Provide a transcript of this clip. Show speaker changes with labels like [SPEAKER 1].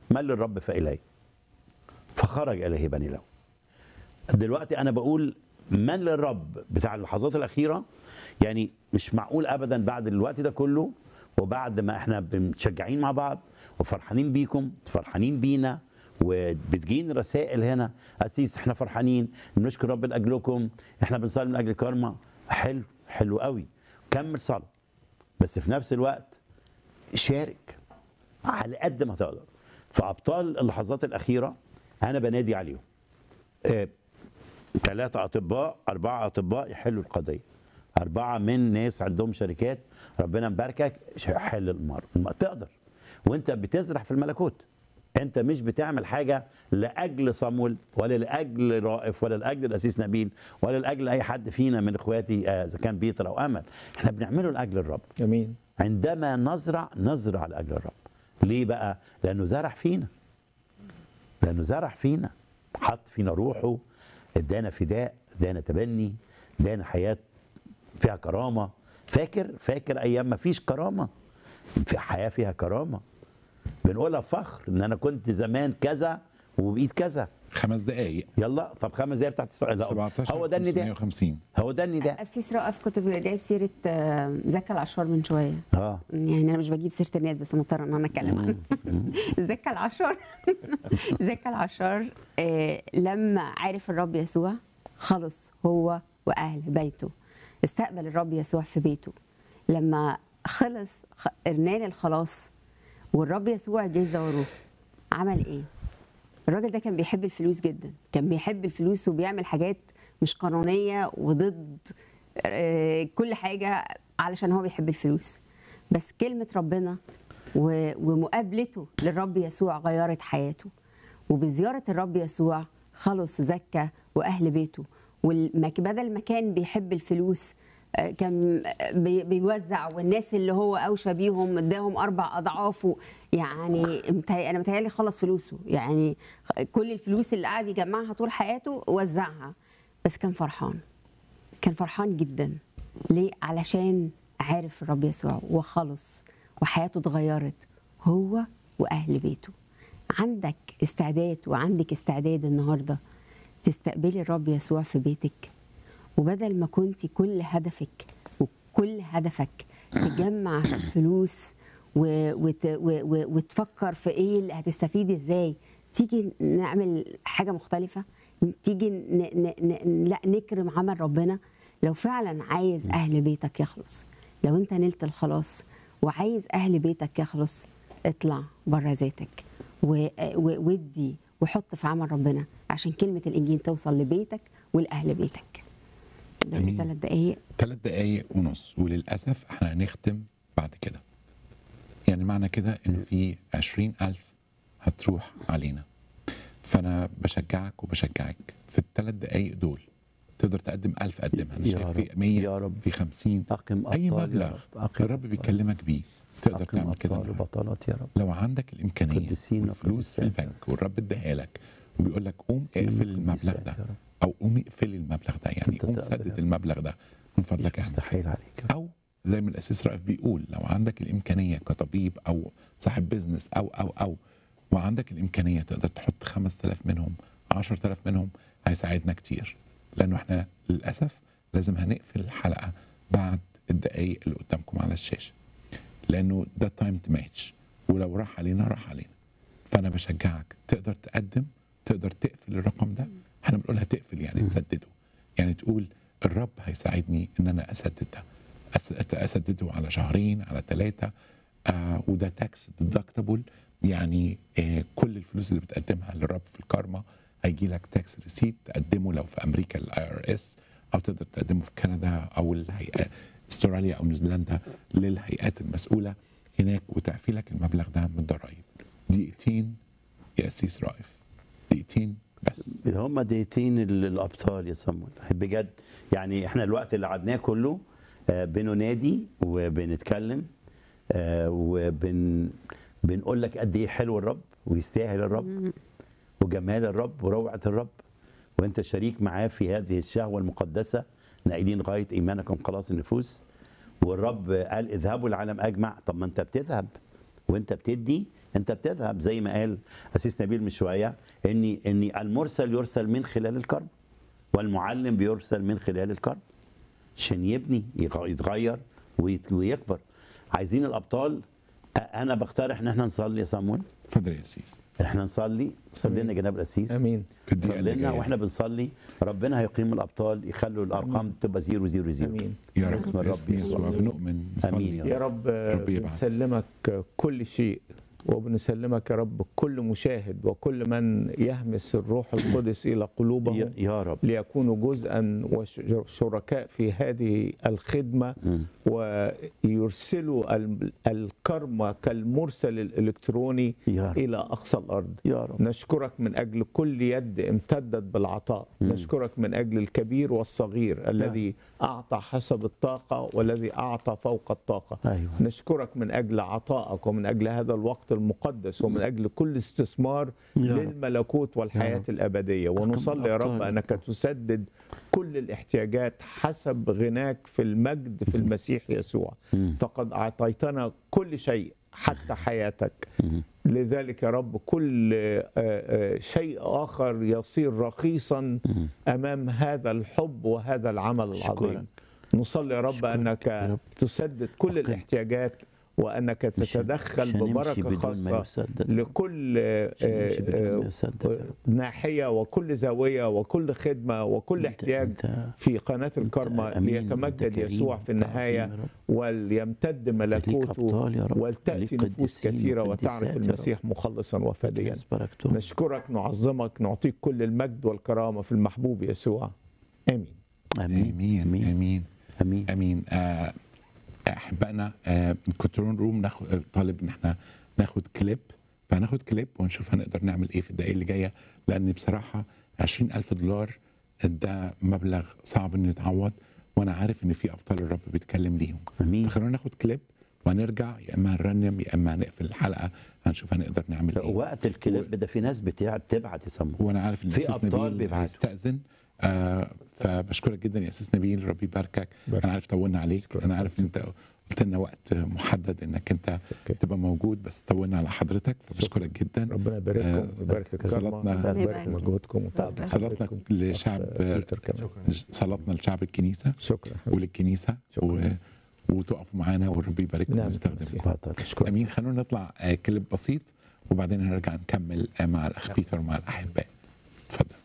[SPEAKER 1] من للرب فإليه فخرج إليه بني له دلوقتي أنا بقول من للرب بتاع اللحظات الأخيرة يعني مش معقول أبدا بعد الوقت ده كله وبعد ما احنا متشجعين مع بعض وفرحانين بيكم فرحانين بينا وبتجين رسائل هنا أسيس احنا فرحانين بنشكر رب لاجلكم احنا بنصلي من اجل كارما حلو حلو قوي كمل صلاه بس في نفس الوقت شارك على قد ما تقدر فابطال اللحظات الاخيره انا بنادي عليهم ثلاثة أطباء أربعة أطباء يحلوا القضية أربعة من ناس عندهم شركات ربنا مباركك حل المرض تقدر وأنت بتزرع في الملكوت انت مش بتعمل حاجه لاجل صمول ولا لاجل رائف ولا لاجل الاسيس نبيل ولا لاجل اي حد فينا من اخواتي اذا كان بيتر او امل احنا بنعمله لاجل الرب
[SPEAKER 2] امين
[SPEAKER 1] عندما نزرع نزرع لاجل الرب ليه بقى لانه زرع فينا لانه زرع فينا حط فينا روحه ادانا فداء ادانا تبني ادانا حياه فيها كرامه فاكر فاكر ايام ما فيش كرامه في حياه فيها كرامه بنقولها بفخر ان انا كنت زمان كذا وبقيت كذا
[SPEAKER 3] خمس دقائق
[SPEAKER 1] يلا طب خمس دقايق بتاعت الصلاه لا،
[SPEAKER 3] 17
[SPEAKER 1] هو ده النداء
[SPEAKER 3] 550
[SPEAKER 1] هو ده النداء
[SPEAKER 4] أسيس رأف كنت جايب سيرة آه، زكا العشار من شوية
[SPEAKER 1] اه
[SPEAKER 4] يعني أنا مش بجيب سيرة الناس بس مضطرة إن أنا أتكلم عنه زكا العشار زكا العشار آه، لما عرف الرب يسوع خلص هو وأهل بيته استقبل الرب يسوع في بيته لما خلص خ- نال الخلاص والرب يسوع جه زاره عمل ايه؟ الراجل ده كان بيحب الفلوس جدا كان بيحب الفلوس وبيعمل حاجات مش قانونية وضد آه، كل حاجة علشان هو بيحب الفلوس بس كلمة ربنا و- ومقابلته للرب يسوع غيرت حياته وبزيارة الرب يسوع خلص زكى وأهل بيته وبدل ما كان بيحب الفلوس آه، كان بي- بيوزع والناس اللي هو اوشى بيهم اداهم اربع اضعافه يعني متهيأ- انا متهيألي خلص فلوسه يعني كل الفلوس اللي قعد يجمعها طول حياته وزعها بس كان فرحان كان فرحان جدا ليه علشان عارف الرب يسوع وخلص وحياته اتغيرت هو واهل بيته عندك استعداد وعندك استعداد النهارده تستقبلي الرب يسوع في بيتك وبدل ما كنت كل هدفك وكل هدفك تجمع فلوس و وت و و وتفكر في ايه اللي هتستفيدي ازاي تيجي نعمل حاجه مختلفه تيجي ن ن ن لا نكرم عمل ربنا لو فعلا عايز اهل بيتك يخلص لو انت نلت الخلاص وعايز اهل بيتك يخلص اطلع بره ذاتك و- و- ودي وحط في عمل ربنا عشان كلمه الانجيل توصل لبيتك ولاهل بيتك ده
[SPEAKER 3] أمين.
[SPEAKER 4] ثلاث دقايق
[SPEAKER 3] ثلاث دقايق ونص وللأسف احنا هنختم بعد كده يعني معنى كده إنه في عشرين ألف هتروح علينا فأنا بشجعك وبشجعك في الثلاث دقايق دول تقدر تقدم ألف قدمها أنا
[SPEAKER 1] يا
[SPEAKER 3] شايف
[SPEAKER 1] رب،
[SPEAKER 3] في 100
[SPEAKER 1] يا رب.
[SPEAKER 3] في 50
[SPEAKER 1] أقم
[SPEAKER 3] أي
[SPEAKER 1] أبطال يا
[SPEAKER 3] مبلغ
[SPEAKER 1] رب، أقم
[SPEAKER 3] الرب
[SPEAKER 1] أبطال.
[SPEAKER 3] بيكلمك بيه تقدر
[SPEAKER 1] أقم
[SPEAKER 3] تعمل كده
[SPEAKER 1] أبطال
[SPEAKER 3] النهاردة.
[SPEAKER 1] وبطلات يا رب
[SPEAKER 3] لو عندك الامكانيه
[SPEAKER 1] قديسين
[SPEAKER 3] والفلوس في
[SPEAKER 1] وقديسات.
[SPEAKER 3] البنك والرب اداها لك وبيقول لك قوم
[SPEAKER 1] قديسين
[SPEAKER 3] اقفل المبلغ
[SPEAKER 1] وقديسات
[SPEAKER 3] ده
[SPEAKER 1] يا رب.
[SPEAKER 3] او قوم اقفل المبلغ ده يعني
[SPEAKER 1] أنت
[SPEAKER 3] قوم
[SPEAKER 1] تقدر
[SPEAKER 3] سدد
[SPEAKER 1] يا رب.
[SPEAKER 3] المبلغ ده من فضلك اعمل
[SPEAKER 1] مستحيل
[SPEAKER 3] كده.
[SPEAKER 1] عليك يا رب.
[SPEAKER 3] او زي ما الاسيس رائف بيقول لو عندك الامكانيه كطبيب او صاحب بيزنس او او او وعندك الامكانيه تقدر تحط 5000 منهم 10000 منهم هيساعدنا كتير لانه احنا للاسف لازم هنقفل الحلقه بعد الدقائق اللي قدامكم على الشاشه لانه ده تايم تو ماتش ولو راح علينا راح علينا فانا بشجعك تقدر تقدم تقدر تقفل الرقم ده احنا بنقولها تقفل يعني تسدده يعني تقول الرب هيساعدني ان انا اسدد ده أس- اسدده على شهرين على ثلاثه آه وده تاكس ديدكتبل يعني آه كل الفلوس اللي بتقدمها للرب في الكارما هيجي لك تاكس ريسيت تقدمه لو في امريكا الاي ار اس او تقدر تقدمه في كندا او الهيئه استراليا او نيوزيلندا للهيئات المسؤوله هناك وتعفي لك المبلغ ده من الضرائب دقيقتين يا اسيس رائف دقيقتين بس
[SPEAKER 1] هم دقيقتين ال- الابطال يا صمويل بجد يعني احنا الوقت اللي قعدناه كله آه، بننادي وبنتكلم آه، وبن بنقول لك قد ايه حلو الرب ويستاهل الرب وجمال الرب وروعه الرب وانت شريك معاه في هذه الشهوه المقدسه نائلين غايه ايمانكم خلاص النفوس والرب قال اذهبوا العالم اجمع طب ما انت بتذهب وانت بتدي انت بتذهب زي ما قال اسيس نبيل من شويه ان ان المرسل يرسل من خلال الكرب والمعلم بيرسل من خلال الكرب عشان يبني يغ- يتغير ويت- ويكبر عايزين الابطال أ- انا بقترح ان احنا نصلي يا صامويل
[SPEAKER 3] اتفضل يا سيس
[SPEAKER 1] احنا نصلي صلي لنا جناب الاسيس
[SPEAKER 2] امين
[SPEAKER 3] في الدقيقه اللي
[SPEAKER 1] صلي لنا
[SPEAKER 3] جايه
[SPEAKER 1] واحنا بنصلي ربنا هيقيم الابطال يخلوا الارقام تبقى زيرو زيرو زيرو
[SPEAKER 2] امين
[SPEAKER 3] يا
[SPEAKER 1] باسم
[SPEAKER 3] رب
[SPEAKER 1] الرب
[SPEAKER 3] باسم يسوع
[SPEAKER 1] يسوع.
[SPEAKER 3] بنؤمن نصلي.
[SPEAKER 1] آمين يا
[SPEAKER 2] يا رب
[SPEAKER 3] رب يبعت.
[SPEAKER 2] بنسلمك كل شيء وبنسلمك يا رب كل مشاهد وكل من يهمس الروح القدس الى
[SPEAKER 1] يا,
[SPEAKER 2] قلوبهم
[SPEAKER 1] يا رب
[SPEAKER 2] ليكونوا جزءا وشركاء في هذه الخدمه
[SPEAKER 1] مم.
[SPEAKER 2] ويرسلوا ال- الكرمة كالمرسل الالكتروني
[SPEAKER 1] يا رب.
[SPEAKER 2] الى اقصى الارض
[SPEAKER 1] يا رب
[SPEAKER 2] نشكرك من اجل كل يد امتدت بالعطاء نشكرك من اجل الكبير والصغير الذي اعطى حسب الطاقه والذي اعطى فوق الطاقه
[SPEAKER 1] أيوة.
[SPEAKER 2] نشكرك من اجل عطائك ومن اجل هذا الوقت المقدس ومن اجل كل استثمار
[SPEAKER 1] يا رب.
[SPEAKER 2] للملكوت والحياه الابديه ونصلي يا رب
[SPEAKER 1] الأبطال.
[SPEAKER 2] انك تسدد كل الاحتياجات حسب غناك في المجد في المسيح يسوع فقد اعطيتنا كل شيء حتى حياتك لذلك يا رب كل آه، آه، شيء اخر يصير رخيصا امام هذا الحب وهذا العمل العظيم
[SPEAKER 1] أشكرك.
[SPEAKER 2] نصلي يا رب انك
[SPEAKER 1] رب.
[SPEAKER 2] تسدد كل
[SPEAKER 1] أقم.
[SPEAKER 2] الاحتياجات وانك
[SPEAKER 1] مش-
[SPEAKER 2] تتدخل
[SPEAKER 1] مش هنمشي
[SPEAKER 2] ببركه
[SPEAKER 1] بدون ما
[SPEAKER 2] خاصه
[SPEAKER 1] يسدد.
[SPEAKER 2] لكل آه،
[SPEAKER 1] مش هنمشي بدون ما
[SPEAKER 2] آه،
[SPEAKER 1] يسدد يا رب.
[SPEAKER 2] ناحيه وكل زاويه وكل خدمه وكل
[SPEAKER 1] أنت-
[SPEAKER 2] احتياج
[SPEAKER 1] أنت-
[SPEAKER 2] في قناه الكرمة
[SPEAKER 1] أمين،
[SPEAKER 2] ليتمجد
[SPEAKER 1] أنت كريم،
[SPEAKER 2] يسوع في
[SPEAKER 1] أنت عظيم
[SPEAKER 2] النهايه
[SPEAKER 1] يا رب.
[SPEAKER 2] وليمتد
[SPEAKER 1] ليك
[SPEAKER 2] ملكوته
[SPEAKER 1] أبطال يا رب.
[SPEAKER 2] ولتاتي
[SPEAKER 1] ليك
[SPEAKER 2] نفوس
[SPEAKER 1] قديسين
[SPEAKER 2] كثيره
[SPEAKER 1] وقديسات
[SPEAKER 2] وتعرف
[SPEAKER 1] يا رب.
[SPEAKER 2] المسيح مخلصا وفاديا
[SPEAKER 1] باركتهم.
[SPEAKER 2] نشكرك نعظمك نعطيك كل المجد والكرامه في المحبوب يسوع امين
[SPEAKER 1] امين
[SPEAKER 3] امين امين امين,
[SPEAKER 1] امين
[SPEAKER 3] أمين. آه احبائنا آه كنترول روم ناخد طالب ان احنا ناخد كليب فهناخد كليب ونشوف هنقدر نعمل ايه في الدقائق اللي جايه لان بصراحه 20000 دولار ده مبلغ صعب انه يتعوض وانا عارف ان في ابطال الرب بيتكلم ليهم
[SPEAKER 1] امين
[SPEAKER 3] فخلونا ناخد كليب وهنرجع يا اما هنرنم يا اما هنقفل الحلقه هنشوف هنقدر نعمل ايه
[SPEAKER 1] وقت الكليب ده في ناس بتع- بتبعت يسموه
[SPEAKER 3] وانا عارف ان
[SPEAKER 1] في
[SPEAKER 3] اساس
[SPEAKER 1] أبطال
[SPEAKER 3] نبيل
[SPEAKER 1] بيبعتوا.
[SPEAKER 3] هيستاذن آه فبشكرك جدا يا اساس نبيل ربي يباركك
[SPEAKER 2] بارك.
[SPEAKER 3] انا عارف طولنا عليك
[SPEAKER 2] شكراً.
[SPEAKER 3] انا عارف ان انت قلت لنا وقت محدد انك انت
[SPEAKER 2] أوكي.
[SPEAKER 3] تبقى موجود بس طولنا على حضرتك فبشكرك جدا
[SPEAKER 2] ربنا يبارككم
[SPEAKER 3] آه،
[SPEAKER 2] ويبارك الكرمه
[SPEAKER 3] صلاتنا-
[SPEAKER 2] ربنا يبارك
[SPEAKER 4] يبارك.
[SPEAKER 2] مجهودكم وتعبكم
[SPEAKER 3] صلاتنا لشعب
[SPEAKER 2] بيتر كمان
[SPEAKER 3] صلاتنا لشعب الكنيسه
[SPEAKER 2] شكرا
[SPEAKER 3] وللكنيسه و...
[SPEAKER 2] شكراً.
[SPEAKER 3] وتقفوا معانا وربي يبارككم
[SPEAKER 2] نعم
[SPEAKER 3] ويستخدمكم
[SPEAKER 2] المسيح.
[SPEAKER 1] اتفضل.
[SPEAKER 2] اشكرك
[SPEAKER 3] امين خلونا نطلع آه، كليب بسيط وبعدين هنرجع نكمل آه، مع الاخ بيتر ومع الاحباء اتفضل